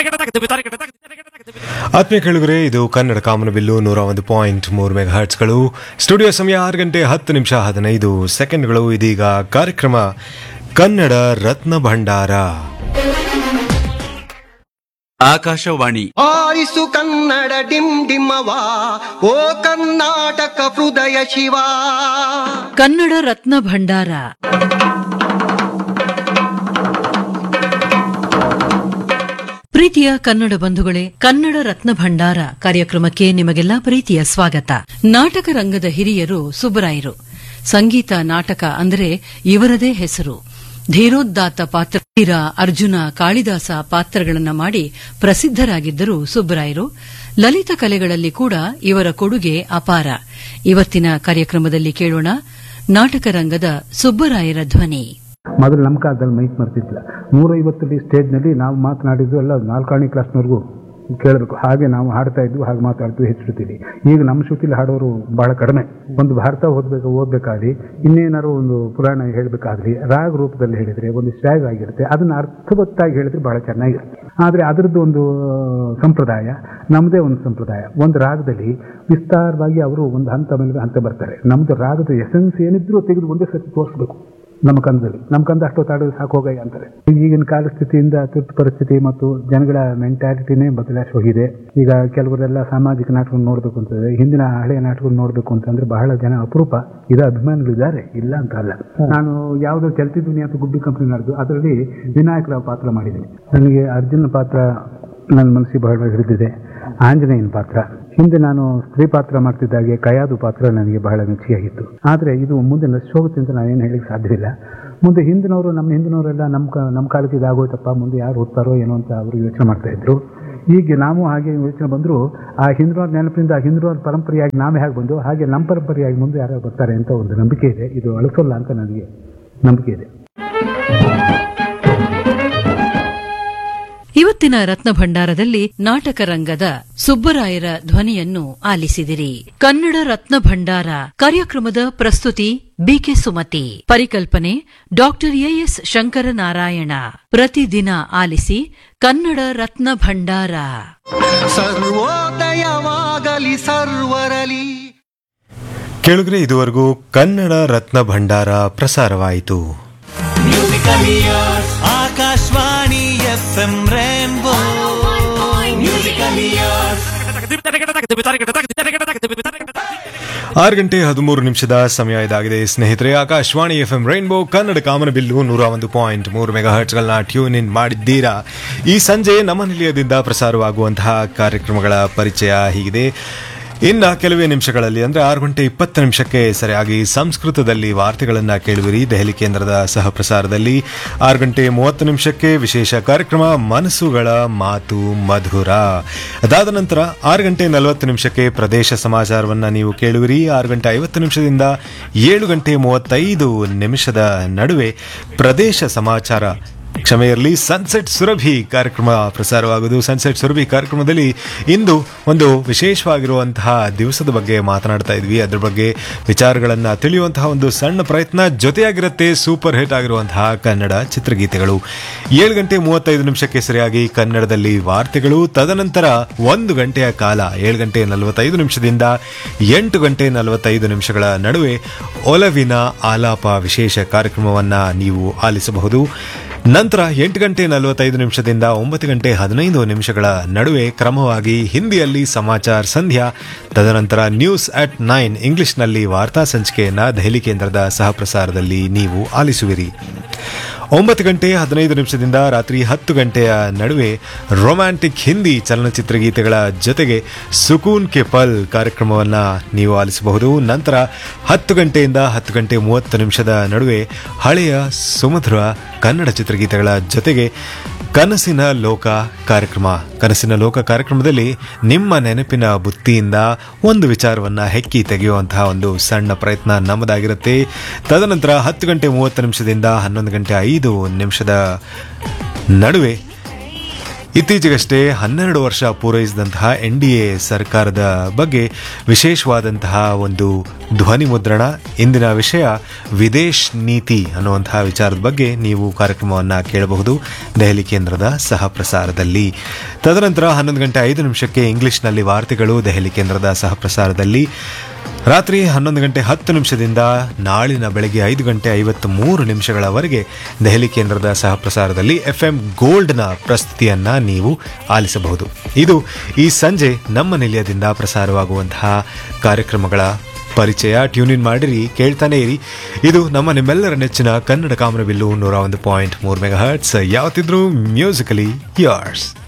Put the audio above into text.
ಆತ್ಮೀಯ ಕೇಳುಗರೆ ಇದು ಕನ್ನಡ ಕಾಮನಬಿಲ್ಲು ನೂರ ಒಂದು ಪಾಯಿಂಟ್ ಮೂರು ಮೆಗಾ ಹರ್ಟ್ಸ್ಗಳು ಸ್ಟುಡಿಯೋ ಸಮಯ ಆರು ಗಂಟೆ ಹತ್ತು ನಿಮಿಷ ಹದಿನೈದು ಸೆಕೆಂಡ್ಗಳು ಇದೀಗ ಕಾರ್ಯಕ್ರಮ ಕನ್ನಡ ರತ್ನ ಭಂಡಾರ ಆಕಾಶವಾಣಿ ಆರಿಸು ಕನ್ನಡ ಡಿಮ್ ಡಿಮ್ಮವ ಓ ಕರ್ನಾಟಕ ಹೃದಯ ಶಿವ ಕನ್ನಡ ರತ್ನ ಭಂಡಾರ ಪ್ರೀತಿಯ ಕನ್ನಡ ಬಂಧುಗಳೇ ಕನ್ನಡ ರತ್ನ ಭಂಡಾರ ಕಾರ್ಯಕ್ರಮಕ್ಕೆ ನಿಮಗೆಲ್ಲ ಪ್ರೀತಿಯ ಸ್ವಾಗತ ನಾಟಕ ರಂಗದ ಹಿರಿಯರು ಸುಬ್ಬರಾಯರು ಸಂಗೀತ ನಾಟಕ ಅಂದರೆ ಇವರದೇ ಹೆಸರು ಧೀರೋದ್ದಾತ ಪಾತ್ರ ವೀರ, ಅರ್ಜುನ ಕಾಳಿದಾಸ ಪಾತ್ರಗಳನ್ನ ಮಾಡಿ ಪ್ರಸಿದ್ಧರಾಗಿದ್ದರು ಸುಬ್ಬರಾಯರು ಲಲಿತ ಕಲೆಗಳಲ್ಲಿ ಕೂಡ ಇವರ ಕೊಡುಗೆ ಅಪಾರ ಇವತ್ತಿನ ಕಾರ್ಯಕ್ರಮದಲ್ಲಿ ಕೇಳೋಣ ನಾಟಕ ರಂಗದ ಸುಬ್ಬರಾಯರ ಧ್ವನಿ ಮೊದಲು ನಮ್ಮ ಕಾಲದಲ್ಲಿ ಮೈಕ್ ಮರ್ತಿದ್ದಿಲ್ಲ ನೂರೈವತ್ತಡಿ ಸ್ಟೇಜ್ನಲ್ಲಿ ನಾವು ಮಾತನಾಡಿದ್ದು ಎಲ್ಲ ನಾಲ್ಕಾಣಿ ಕ್ಲಾಸ್ನವರೆಗೂ ಕೇಳಬೇಕು ಹಾಗೆ ನಾವು ಹಾಡ್ತಾ ಇದ್ವು ಹಾಗೆ ಮಾತಾಡ್ತೀವಿ ಹೆಚ್ಚುತ್ತೀವಿ ಈಗ ನಮ್ಮ ಶ್ರುತಿಲಿ ಹಾಡೋರು ಬಹಳ ಕಡಿಮೆ ಒಂದು ಭಾರತ ಓದಬೇಕು ಓದಬೇಕಾಗಲಿ ಇನ್ನೇನಾದ್ರು ಒಂದು ಪುರಾಣ ಹೇಳಬೇಕಾಗಲಿ ರಾಗ ರೂಪದಲ್ಲಿ ಹೇಳಿದರೆ ಒಂದು ಶ್ರಾಗ್ ಆಗಿರುತ್ತೆ ಅದನ್ನು ಅರ್ಥವತ್ತಾಗಿ ಹೇಳಿದ್ರೆ ಬಹಳ ಚೆನ್ನಾಗಿರುತ್ತೆ ಆದರೆ ಅದರದ್ದು ಒಂದು ಸಂಪ್ರದಾಯ ನಮ್ಮದೇ ಒಂದು ಸಂಪ್ರದಾಯ ಒಂದು ರಾಗದಲ್ಲಿ ವಿಸ್ತಾರವಾಗಿ ಅವರು ಒಂದು ಹಂತ ಮೇಲೆ ಹಂತ ಬರ್ತಾರೆ ನಮ್ಮದು ರಾಗದ ಎಸೆನ್ಸ್ ಏನಿದ್ರೂ ತೆಗೆದು ಒಂದೇ ಸರ್ತಿ ತೋರಿಸ್ಬೇಕು ನಮ್ಮ ಕಂದದಲ್ಲಿ ನಮ್ಮ ಕಂದ ಅಷ್ಟೊತ್ತಾಡೋದು ಸಾಕು ಹೋಗಯ್ಯ ಅಂತಾರೆ ಈಗಿನ ಕಾಲ ಸ್ಥಿತಿಯಿಂದ ತುರ್ತು ಪರಿಸ್ಥಿತಿ ಮತ್ತು ಜನಗಳ ಮೆಂಟ್ಯಾಲಿಟಿನೇ ಬದಲಾಯಿಸಿ ಹೋಗಿದೆ ಈಗ ಕೆಲವರೆಲ್ಲ ಸಾಮಾಜಿಕ ನಾಟಕ ನೋಡಬೇಕು ಅಂತಂದ್ರೆ ಹಿಂದಿನ ಹಳೆಯ ನಾಟಕ ನೋಡಬೇಕು ಅಂತಂದ್ರೆ ಬಹಳ ಜನ ಅಪರೂಪ ಇದು ಅಭಿಮಾನಿಗಳಿದ್ದಾರೆ ಇಲ್ಲ ಅಂತ ಅಲ್ಲ ನಾನು ಯಾವುದೋ ಚಲ್ತಿ ದುನಿಯಾ ಅಂತ ಗುಬ್ಬಿ ಕಂಪನಿ ನಡೆದು ಅದರಲ್ಲಿ ವಿನಾಯಕರ ಪಾತ್ರ ಮಾಡಿದ್ದೀನಿ ನನಗೆ ಅರ್ಜುನ ಪಾತ್ರ ನನ್ನ ಮನಸ್ಸಿಗೆ ಬಹಳ ಹಿಡಿದಿದೆ ಆಂಜನೇಯನ ಪಾತ್ರ ಹಿಂದೆ ನಾನು ಸ್ತ್ರೀ ಪಾತ್ರ ಮಾಡ್ತಿದ್ದಾಗೆ ಕಯಾದು ಪಾತ್ರ ನನಗೆ ಬಹಳ ಮೆಚ್ಚುಗೆಯಾಗಿತ್ತು ಆದರೆ ಇದು ಮುಂದೆ ನಶ್ ಹೋಗುತ್ತೆ ಅಂತ ನಾನೇನು ಹೇಳಿಕ್ಕೆ ಸಾಧ್ಯವಿಲ್ಲ ಮುಂದೆ ಹಿಂದಿನವರು ನಮ್ಮ ಹಿಂದಿನವರೆಲ್ಲ ನಮ್ಮ ಕ ನಮ್ಮ ಕಾಲಕ್ಕೆ ಇದಾಗೋಯ್ತಪ್ಪ ಮುಂದೆ ಯಾರು ಓದ್ತಾರೋ ಏನೋ ಅಂತ ಅವರು ಯೋಚನೆ ಮಾಡ್ತಾ ಇದ್ರು ಈಗ ನಾವು ಹಾಗೆ ಯೋಚನೆ ಬಂದರೂ ಆ ಹಿಂದಿನವ್ರ ನೆನಪಿನಿಂದ ಆ ಹಿಂದಿನವ್ರ ಪರಂಪರೆಯಾಗಿ ನಾವೇ ಹೇಗೆ ಬಂದು ಹಾಗೆ ನಮ್ಮ ಪರಂಪರೆಯಾಗಿ ಮುಂದೆ ಯಾರು ಬರ್ತಾರೆ ಅಂತ ಒಂದು ನಂಬಿಕೆ ಇದೆ ಇದು ಅಳಿಸೋಲ್ಲ ಅಂತ ನನಗೆ ನಂಬಿಕೆ ಇದೆ ಇವತ್ತಿನ ರತ್ನ ಭಂಡಾರದಲ್ಲಿ ನಾಟಕ ರಂಗದ ಸುಬ್ಬರಾಯರ ಧ್ವನಿಯನ್ನು ಆಲಿಸಿದಿರಿ ಕನ್ನಡ ರತ್ನ ಭಂಡಾರ ಕಾರ್ಯಕ್ರಮದ ಪ್ರಸ್ತುತಿ ಬಿಕೆ ಸುಮತಿ ಪರಿಕಲ್ಪನೆ ಡಾಕ್ಟರ್ ಎಎಸ್ ಶಂಕರನಾರಾಯಣ ಪ್ರತಿದಿನ ಆಲಿಸಿ ಕನ್ನಡ ರತ್ನ ಭಂಡಾರ ಸರ್ವೋದಯವಾಗಲಿ ಸರ್ವರಲಿ ಕೇಳುಗರೆ ಇದುವರೆಗೂ ಕನ್ನಡ ರತ್ನ ಭಂಡಾರ ಪ್ರಸಾರವಾಯಿತು ಆಕಾಶವಾಣಿ ಎಫ್ ಎಂ ರೇನ್ಬೋ ಆರು ಗಂಟೆ ಹದಿಮೂರು ನಿಮಿಷದ ಸಮಯ ಇದಾಗಿದೆ ಸ್ನೇಹಿತರೆ Akashvani F M rainbow Kannada ಕಾಮನಬಿಲ್ಲು ನೂರ ಒಂದು ಪಾಯಿಂಟ್ ಮೂರು ಮೆಗಾ ಹರ್ಟ್ಸ್ಗಳನ್ನ ಟ್ಯೂನ್ ಇನ್ ಮಾಡಿದ್ದೀರಾ ಈ ಸಂಜೆ ನಮ್ಮ ನಿಲಯದಿಂದ ಪ್ರಸಾರವಾಗುವಂತಹ ಕಾರ್ಯಕ್ರಮಗಳ ಪರಿಚಯ ಹೀಗಿದೆ ಇನ್ನ ಕೆಲವೇ ನಿಮಿಷಗಳಲ್ಲಿ ಅಂದ್ರೆ ಆರು ಗಂಟೆ ಇಪ್ಪತ್ತು ನಿಮಿಷಕ್ಕೆ ಸರಿಯಾಗಿ ಸಂಸ್ಕೃತದಲ್ಲಿ ವಾರ್ತೆಗಳನ್ನ ಕೇಳುವಿರಿ ದೆಹಲಿ ಕೇಂದ್ರದ ಸಹ ಪ್ರಸಾರದಲ್ಲಿ ಆರು ಗಂಟೆ ಮೂವತ್ತು ನಿಮಿಷಕ್ಕೆ ವಿಶೇಷ ಕಾರ್ಯಕ್ರಮ ಮನಸ್ಸುಗಳ ಮಾತು ಮಧುರ ಅದಾದ ನಂತರ ಆರು ಗಂಟೆ ನಲವತ್ತು ನಿಮಿಷಕ್ಕೆ ಪ್ರದೇಶ ಸಮಾಚಾರವನ್ನ ನೀವು ಕೇಳುವಿರಿ ಆರು ಗಂಟೆ ಐವತ್ತು ನಿಮಿಷದಿಂದ ಏಳು ಗಂಟೆ ಮೂವತ್ತೈದು ನಿಮಿಷದ ನಡುವೆ ಪ್ರದೇಶ ಸಮಾಚಾರ ಕ್ಷಮೆ ಇರಲಿ ಸನ್ಸೆಟ್ ಸುರಭಿ ಕಾರ್ಯಕ್ರಮ ಪ್ರಸಾರವಾಗುವುದು ಸನ್ಸೆಟ್ ಸುರಭಿ ಕಾರ್ಯಕ್ರಮದಲ್ಲಿ ಇಂದು ಒಂದು ವಿಶೇಷವಾಗಿರುವಂತಹ ದಿವಸದ ಬಗ್ಗೆ ಮಾತನಾಡ್ತಾ ಇದ್ವಿ ಅದ್ರ ಬಗ್ಗೆ ವಿಚಾರಗಳನ್ನ ತಿಳಿಯುವಂತಹ ಒಂದು ಸಣ್ಣ ಪ್ರಯತ್ನ ಜೊತೆಯಾಗಿರುತ್ತೆ ಸೂಪರ್ ಹಿಟ್ ಆಗಿರುವಂತಹ ಕನ್ನಡ ಚಿತ್ರಗೀತೆಗಳು ಏಳು ಗಂಟೆ ಮೂವತ್ತೈದು ನಿಮಿಷಕ್ಕೆ ಸರಿಯಾಗಿ ಕನ್ನಡದಲ್ಲಿ ವಾರ್ತೆಗಳು ತದನಂತರ ಒಂದು ಗಂಟೆಯ ಕಾಲ ಏಳು ಗಂಟೆ ನಲವತ್ತೈದು ನಿಮಿಷದಿಂದ ಎಂಟು ಗಂಟೆ ನಲವತ್ತೈದು ನಿಮಿಷಗಳ ನಡುವೆ ಒಲವಿನ ಆಲಾಪ ವಿಶೇಷ ಕಾರ್ಯಕ್ರಮವನ್ನ ನೀವು ಆಲಿಸಬಹುದು ನಂತರ ಎಂಟು ಗಂಟೆ ನಲವತ್ತೈದು ನಿಮಿಷದಿಂದ ಒಂಬತ್ತು ಗಂಟೆ ಹದಿನೈದು ನಿಮಿಷಗಳ ನಡುವೆ ಕ್ರಮವಾಗಿ ಹಿಂದಿಯಲ್ಲಿ ಸಮಾಚಾರ ಸಂಧ್ಯಾ ತದನಂತರ ನ್ಯೂಸ್ ಅಟ್ ನೈನ್ ಇಂಗ್ಲಿಷ್ನಲ್ಲಿ ವಾರ್ತಾ ಸಂಚಿಕೆಯನ್ನ ದೆಹಲಿ ಕೇಂದ್ರದ ಸಹಪ್ರಸಾರದಲ್ಲಿ ನೀವು ಆಲಿಸುವಿರಿ ಒಂಬತ್ತು ಗಂಟೆ ಹದಿನೈದು ನಿಮಿಷದಿಂದ ರಾತ್ರಿ ಹತ್ತು ಗಂಟೆಯ ನಡುವೆ ರೊಮ್ಯಾಂಟಿಕ್ ಹಿಂದಿ ಚಲನಚಿತ್ರ ಗೀತೆಗಳ ಜೊತೆಗೆ ಸುಕೂನ್ ಕೆ ಪಲ್ ಕಾರ್ಯಕ್ರಮವನ್ನ ನೀವು ಆಲಿಸಬಹುದು ನಂತರ ಹತ್ತು ಗಂಟೆಯಿಂದ ಹತ್ತು ಗಂಟೆ ಮೂವತ್ತು ನಿಮಿಷದ ನಡುವೆ ಹಳೆಯ ಸುಮಧುರ ಕನ್ನಡ ಚಿತ್ರಗೀತೆಗಳ ಜೊತೆಗೆ ಕನಸಿನ ಲೋಕ ಕಾರ್ಯಕ್ರಮ ಕನಸಿನ ಲೋಕ ಕಾರ್ಯಕ್ರಮದಲ್ಲಿ ನಿಮ್ಮ ನೆನಪಿನ ಬುತ್ತಿಯಿಂದ ಒಂದು ವಿಚಾರವನ್ನ ಹೆಕ್ಕಿ ತೆಗೆಯುವಂತಹ ಒಂದು ಸಣ್ಣ ಪ್ರಯತ್ನ ನಮ್ಮದಾಗಿರುತ್ತೆ ತದನಂತರ ಹತ್ತು ಗಂಟೆ ಮೂವತ್ತು ನಿಮಿಷದಿಂದ ಹನ್ನೊಂದು ಗಂಟೆ ಐದು ನಿಮಿಷದ ನಡುವೆ ಇತ್ತೀಚೆಗಷ್ಟೇ ಹನ್ನೆರಡು ವರ್ಷ ಪೂರೈಸಿದಂತಹ ಎನ್ ಡಿ ಎ ಸರ್ಕಾರದ ಬಗ್ಗೆ ವಿಶೇಷವಾದಂತಹ ಒಂದು ಧ್ವನಿ ಮುದ್ರಣ ಇಂದಿನ ವಿಷಯ ವಿದೇಶ್ ನೀತಿ ಅನ್ನುವಂತಹ ವಿಚಾರದ ಬಗ್ಗೆ ನೀವು ಕಾರ್ಯಕ್ರಮವನ್ನು ಕೇಳಬಹುದು ದೆಹಲಿ ಕೇಂದ್ರದ ಸಹ ಪ್ರಸಾರದಲ್ಲಿ ತದನಂತರ ಹನ್ನೊಂದು ಗಂಟೆ ಐದು ನಿಮಿಷಕ್ಕೆ ಇಂಗ್ಲಿಷ್ನಲ್ಲಿ ವಾರ್ತೆಗಳು ದೆಹಲಿ ಕೇಂದ್ರದ ಸಹ ಪ್ರಸಾರದಲ್ಲಿ ರಾತ್ರಿ ಹನ್ನೊಂದು ಗಂಟೆ ಹತ್ತು ನಿಮಿಷದಿಂದ ನಾಳಿನ ಬೆಳಗ್ಗೆ ಐದು ಗಂಟೆ ಐವತ್ತು ಮೂರು ನಿಮಿಷಗಳವರೆಗೆ ದೆಹಲಿ ಕೇಂದ್ರದ ಸಹ ಪ್ರಸಾರದಲ್ಲಿ ಎಫ್ ಎಂ ಗೋಲ್ಡ್ನ ಪ್ರಸ್ತುತಿಯನ್ನ ನೀವು ಆಲಿಸಬಹುದು ಇದು ಈ ಸಂಜೆ ನಮ್ಮ ನಿಲಯದಿಂದ ಪ್ರಸಾರವಾಗುವಂತಹ ಕಾರ್ಯಕ್ರಮಗಳ ಪರಿಚಯ ಟ್ಯೂನ್ ಇನ್ ಮಾಡಿರಿ ಕೇಳ್ತಾನೆ ಇರಿ ಇದು ನಮ್ಮ ನಿಮ್ಮೆಲ್ಲರ ನೆಚ್ಚಿನ ಕನ್ನಡ ಕಾಮನಬಿಲ್ಲು ನೂರ ಒಂದು ಪಾಯಿಂಟ್ ಮೂರು ಮೆಗಾ ಹರ್ಟ್ಸ್ ಯಾವತ್ತಿದ್ರೂ ಮ್ಯೂಸಿಕಲಿ ಯಾರ್ಸ್